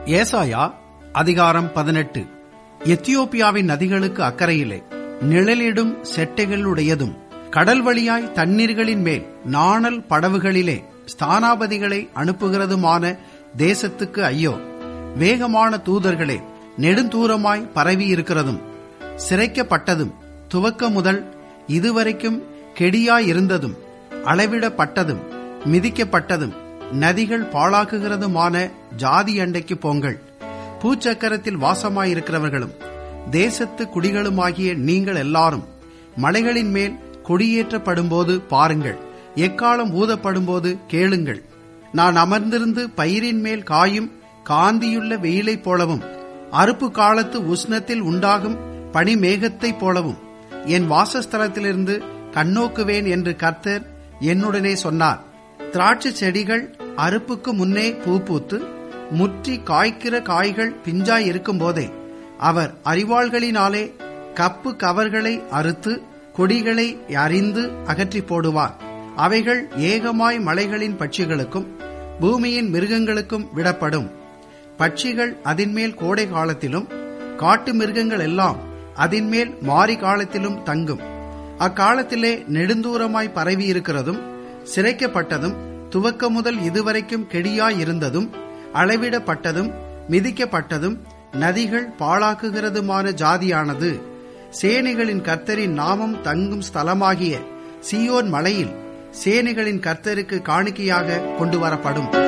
ஏசாயா அதிகாரம் பதினெட்டு எத்தியோப்பியாவின் நதிகளுக்கு அக்கறையிலே நிழலிடும் செட்டைகளுடையதும் கடல் வழியாய் தண்ணீர்களின் மேல் நாணல் படவுகளிலே ஸ்தானாபதிகளை அனுப்புகிறதுமான தேசத்துக்கு ஐயோ வேகமான தூதர்களே நெடுந்தூரமாய் பரவியிருக்கிறதும் சிரைக்கப்பட்டதும் துவக்க முதல் இதுவரைக்கும் கெடியாயிருந்ததும் அளவிடப்பட்டதும் மிதிக்கப்பட்டதும் நதிகள் பாழாக்குகிறதுமான ஜாதி அண்டைக்கு போங்கள் பூச்சக்கரத்தில் வாசமாயிருக்கிறவர்களும் தேசத்து குடிகளுமாகிய நீங்கள் எல்லாரும் மலைகளின் மேல் கொடியேற்றப்படும்போது பாருங்கள் எக்காலம் ஊதப்படும்போது கேளுங்கள் நான் அமர்ந்திருந்து பயிரின் மேல் காயும் காந்தியுள்ள வெயிலைப் போலவும் அறுப்பு காலத்து உஷ்ணத்தில் உண்டாகும் பனிமேகத்தைப் போலவும் என் வாசஸ்தலத்திலிருந்து கண்ணோக்குவேன் என்று கர்த்தர் என்னுடனே சொன்னார் திராட்சை செடிகள் அறுப்புக்கு முன்னே பூ பூத்து முற்றி காய்க்கிற காய்கள் பிஞ்சாய் இருக்கும் போதே அவர் அறிவாள்களினாலே கப்பு கவர்களை அறுத்து கொடிகளை அறிந்து அகற்றி போடுவார் அவைகள் ஏகமாய் மலைகளின் பட்சிகளுக்கும் பூமியின் மிருகங்களுக்கும் விடப்படும் பட்சிகள் அதின்மேல் கோடை காலத்திலும் காட்டு மிருகங்கள் எல்லாம் அதின்மேல் மாரி காலத்திலும் தங்கும் அக்காலத்திலே நெடுந்தூரமாய் பரவியிருக்கிறதும் சிரைக்கப்பட்டதும் துவக்க முதல் இதுவரைக்கும் கெடியாயிருந்ததும் அளவிடப்பட்டதும் மிதிக்கப்பட்டதும் நதிகள் பாழாக்குகிறதுமான ஜாதியானது சேனைகளின் கர்த்தரின் நாமம் தங்கும் ஸ்தலமாகிய சியோன் மலையில் சேனைகளின் கர்த்தருக்கு காணிக்கையாக கொண்டு வரப்படும்